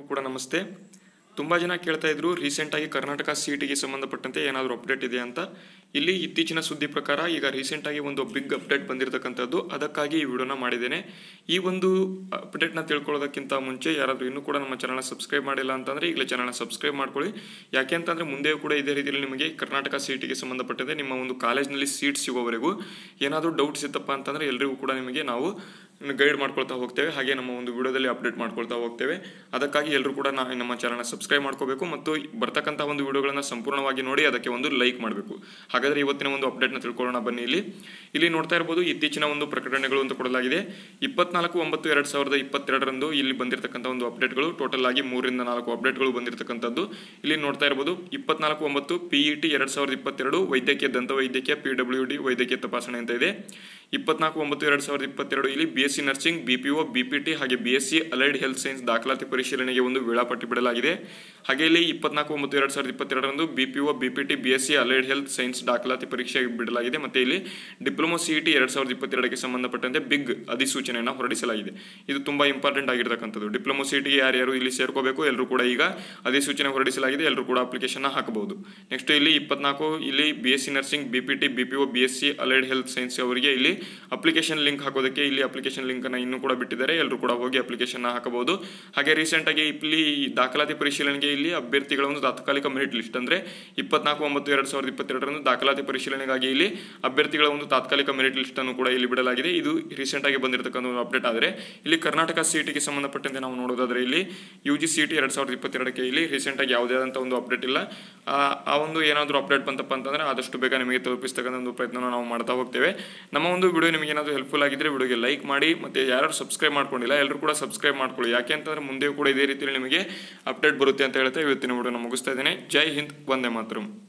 ಎಲ್ಲರಿಗೂ ಕೂಡ ನಮಸ್ತೆ ತುಂಬ ಜನ ಕೇಳ್ತಾ ಇದ್ರು ರೀಸೆಂಟಾಗಿ ಕರ್ನಾಟಕ ಸಿ ಟಿಗೆ ಸಂಬಂಧಪಟ್ಟಂತೆ ಏನಾದರೂ ಅಪ್ಡೇಟ್ ಇದೆ ಅಂತ ಇಲ್ಲಿ ಇತ್ತೀಚಿನ ಸುದ್ದಿ ಪ್ರಕಾರ ಈಗ ರೀಸೆಂಟಾಗಿ ಒಂದು ಬಿಗ್ ಅಪ್ಡೇಟ್ ಬಂದಿರತಕ್ಕಂಥದ್ದು ಅದಕ್ಕಾಗಿ ಈ ವಿಡಿಯೋನ ಮಾಡಿದ್ದೇನೆ ಈ ಒಂದು ಅಪ್ಡೇಟ್ನ ತಿಳ್ಕೊಳ್ಳೋದಕ್ಕಿಂತ ಮುಂಚೆ ಯಾರಾದರೂ ಇನ್ನೂ ಕೂಡ ನಮ್ಮ ಚಾನಲ್ನ ಸಬ್ಸ್ಕ್ರೈಬ್ ಮಾಡಿಲ್ಲ ಅಂತಂದರೆ ಈಗಲೇ ಚಾನಲ್ನ ಸಬ್ಸ್ಕ್ರೈಬ್ ಮಾಡ್ಕೊಳ್ಳಿ ಯಾಕೆ ಅಂತಂದರೆ ಮುಂದೆಯೂ ಕೂಡ ಇದೇ ರೀತಿಯಲ್ಲಿ ನಿಮಗೆ ಕರ್ನಾಟಕ ಸಿ ಟಿಗೆ ಸಂಬಂಧಪಟ್ಟಂತೆ ನಿಮ್ಮ ಒಂದು ಕಾಲೇಜ್ನಲ್ಲಿ ಸೀಟ್ ಸಿಗೋವರೆಗೂ ಏನಾದರೂ ಡೌಟ್ಸ್ ಇತ್ತಪ್ಪ ಅಂತಂದರೆ ಎಲ್ರಿಗೂ ಕೂಡ ನಿಮಗೆ ನಾವು ಗೈಡ್ ಮಾಡ್ಕೊಳ್ತಾ ಹೋಗ್ತೇವೆ ಹಾಗೆ ನಮ್ಮ ಒಂದು ವಿಡಿಯೋದಲ್ಲಿ ಅಪ್ಡೇಟ್ ಮಾಡ್ಕೊಳ್ತಾ ಹೋಗ್ತೇವೆ ಅದಕ್ಕಾಗಿ ಎಲ್ಲರೂ ಕೂಡ ನಾ ನಮ್ಮ ಚಾನಲ್ನ ಸಬ್ಸ್ಕ್ರೈಬ್ ಮಾಡ್ಕೋಬೇಕು ಮತ್ತು ಬರ್ತಕ್ಕಂಥ ಒಂದು ವಿಡಿಯೋಗಳನ್ನು ಸಂಪೂರ್ಣವಾಗಿ ನೋಡಿ ಅದಕ್ಕೆ ಒಂದು ಲೈಕ್ ಮಾಡಬೇಕು ಹಾಗಾದರೆ ಇವತ್ತಿನ ಒಂದು ಅಪ್ಡೇಟ್ನ ತಿಳ್ಕೊಳ್ಳೋಣ ಬನ್ನಿ ಇಲ್ಲಿ ಇಲ್ಲಿ ನೋಡ್ತಾ ಇರ್ಬೋದು ಇತ್ತೀಚಿನ ಒಂದು ಪ್ರಕಟಣೆಗಳು ಅಂತ ಕೊಡಲಾಗಿದೆ ಇಪ್ಪತ್ನಾಲ್ಕು ಒಂಬತ್ತು ಎರಡು ಸಾವಿರದ ಇಪ್ಪತ್ತೆರಡರಂದು ಇಲ್ಲಿ ಬಂದಿರತಕ್ಕಂಥ ಒಂದು ಅಪ್ಡೇಟ್ಗಳು ಟೋಟಲ್ ಆಗಿ ಮೂರರಿಂದ ನಾಲ್ಕು ಅಪ್ಡೇಟ್ಗಳು ಬಂದಿರತಕ್ಕಂಥದ್ದು ಇಲ್ಲಿ ನೋಡ್ತಾ ಇರ್ಬೋದು ಇಪ್ಪತ್ನಾಲ್ಕು ಒಂಬತ್ತು ಪಿ ಇ ಟಿ ಎರಡು ಸಾವಿರದ ಇಪ್ಪತ್ತೆರಡು ವೈದ್ಯಕೀಯ ದಂತ ವೈದ್ಯಕೀಯ ಪಿ ಡಬ್ಲ್ಯೂ ಡಿ ವೈದ್ಯಕೀಯ ತಪಾಸಣೆ ಅಂತ ಇದೆ ಇಪ್ಪತ್ನಾಲ್ಕು ಒಂಬತ್ತು ಎರಡು ಸಾವಿರದ ಇಪ್ಪತ್ತೆರಡು ಇಲ್ಲಿ B S C nursing B P O B P T ಹಾಗೆ B S C allied health science ದಾಖಲಾತಿ ಪರಿಶೀಲನೆಗೆ ಒಂದು ವೇಳಾಪಟ್ಟಿ ಬಿಡಲಾಗಿದೆ ಹಾಗೆ ಇಲ್ಲಿ ಇಪ್ಪತ್ನಾಲ್ಕು ಒಂಬತ್ತು ಎರಡು ಸಾವಿರದ ಇಪ್ಪತ್ತೆರಡರಂದು B P O B P T B S C allied health science ದಾಖಲಾತಿ ಪರೀಕ್ಷೆಗೆ ಬಿಡಲಾಗಿದೆ ಮತ್ತು ಇಲ್ಲಿ ಡಿಪ್ಲೊಮೊ ಸಿ ಟಿ ಎರಡು ಸಾವಿರದ ಇಪ್ಪತ್ತೆರಡಕ್ಕೆ ಸಂಬಂಧಪಟ್ಟಂತೆ ಬಿಗ್ ಅಧಿಸೂಚನೆಯನ್ನು ಹೊರಡಿಸಲಾಗಿದೆ ಇದು ತುಂಬ ಇಂಪಾರ್ಟೆಂಟ್ ಆಗಿರತಕ್ಕಂಥದ್ದು ಡಿಪ್ಲೊಮೊ ಸಿ ಟಿಗೆ ಯಾರ್ಯಾರು ಇಲ್ಲಿ ಸೇರ್ಕೋಬೇಕು ಎಲ್ಲರೂ ಕೂಡ ಈಗ ಅಧಿಸೂಚನೆ ಹೊರಡಿಸಲಾಗಿದೆ ಎಲ್ಲರೂ ಕೂಡ ಅಪ್ಲಿಕೇಶನ್ ಹಾಕಬಹುದು ನೆಕ್ಸ್ಟ್ ಇಲ್ಲಿ ಇಪ್ಪತ್ನಾಲ್ಕು ಇಲ್ಲಿ B S C nursing B P T B P O B S C allied health science ಅವರಿಗೆ ಇಲ್ಲಿ ಅಪ್ಲಿಕೇಶನ್ ಲಿಂಕ್ ಹಾಕೋದಕ್ಕೆ ಇಲ್ಲಿ ಅಪ್ಲಿಕೇಶನ್ ಲಿಂಕನ್ನು ಇನ್ನೂ ಕೂಡ ಬಿಟ್ಟಿದ್ದಾರೆ ಎಲ್ಲರೂ ಕೂಡ ಹೋಗಿ ಅಪ್ಲಿಕೇಶನ್ ಹಾಕಬಹುದು ಹಾಗೆ ರೀಸೆಂಟಾಗಿ ಇಲ್ಲಿ ದಾಖಲಾತಿ ಪರಿಶೀಲನೆಗೆ ಇಲ್ಲಿ ಅಭ್ಯರ್ಥಿಗಳ ಒಂದು ತಾತ್ಕಾಲಿಕ ಮೆರಿಟ್ ಲಿಸ್ಟ್ ಅಂದರೆ ಇಪ್ಪತ್ನಾಲ್ಕು ಒಂಬತ್ತು ಎರಡು ಸಾವಿರದ ಇಪ್ಪತ್ತೆರಡರಂದು ದಾಖಲಾತಿ ಪರಿಶೀಲನೆಗಾಗಿ ಇಲ್ಲಿ ಅಭ್ಯರ್ಥಿಗಳ ಒಂದು ತಾತ್ಕಾಲಿಕ ಮೆರಿಟ್ ಲಿಸ್ಟ್ ಅನ್ನು ಕೂಡ ಇಲ್ಲಿ ಬಿಡಲಾಗಿದೆ ಇದು ರೀಸೆಂಟಾಗಿ ಬಂದಿರತಕ್ಕಂಥ ಒಂದು ಅಪ್ಡೇಟ್ ಆದರೆ ಇಲ್ಲಿ ಕರ್ನಾಟಕ ಸಿ ಟಿಗೆ ಸಂಬಂಧಪಟ್ಟಂತೆ ನಾವು ನೋಡೋದಾದ್ರೆ ಇಲ್ಲಿ ಯು ಜಿ ಸಿ ಟಿ ಎರಡು ಸಾವಿರದ ಇಪ್ಪತ್ತೆರಡಕ್ಕೆ ಇಲ್ಲಿ ರೀಸೆಂಟಾಗಿ ಯಾವುದೇ ಆದಂಥ ಒಂದು ಅಪ್ಡೇಟ್ ಇಲ್ಲ ಆ- ಆ ಒಂದು ಏನಾದರೂ ಅಪ್ಡೇಟ್ ಬಂತಪ್ಪ ಅಂತಂದರೆ ಆದಷ್ಟು ಬೇಗ ನಿಮಗೆ ತಲುಪಿಸ್ತಕ್ಕಂಥ ಒಂದು ಪ್ರಯತ್ನ ನಾವು ಮಾಡ್ತಾ ಹೋಗ್ತೇವೆ ನಮ್ಮ ಒಂದು ವಿಡಿಯೋ ನಿಮಗೆ ಏನಾದರೂ ಹೆಲ್ಪ್ಫುಲ್ ಆಗಿದ್ರೆ ವಿಡಿಯೋಗೆ ಲೈಕ್ ಮಾಡಿ ಮತ್ತು ಯಾರು ಸಬ್ಸ್ಕ್ರೈಬ್ ಮಾಡ್ಕೊಂಡಿಲ್ಲ ಎಲ್ಲರೂ ಕೂಡ ಸಬ್ಸ್ಕ್ರೈಬ್ ಮಾಡ್ಕೊಳ್ಳಿ ಯಾಕೆ ಅಂತಂದರೆ ಮುಂದೆಯೂ ಕೂಡ ಇದೇ ರೀತಿಯಲ್ಲಿ ನಿಮಗೆ ಅಪ್ಡೇಟ್ ಬರುತ್ತೆ ಅಂತ ಹೇಳ್ತಾ ಇವತ್ತಿನ ವಿಡಿಯೋನ ಮುಗಿಸ್ತಾ ಇದ್ದೇನೆ ಜೈ ಹಿಂದ್ ವಂದೇ ಮಾತರಂ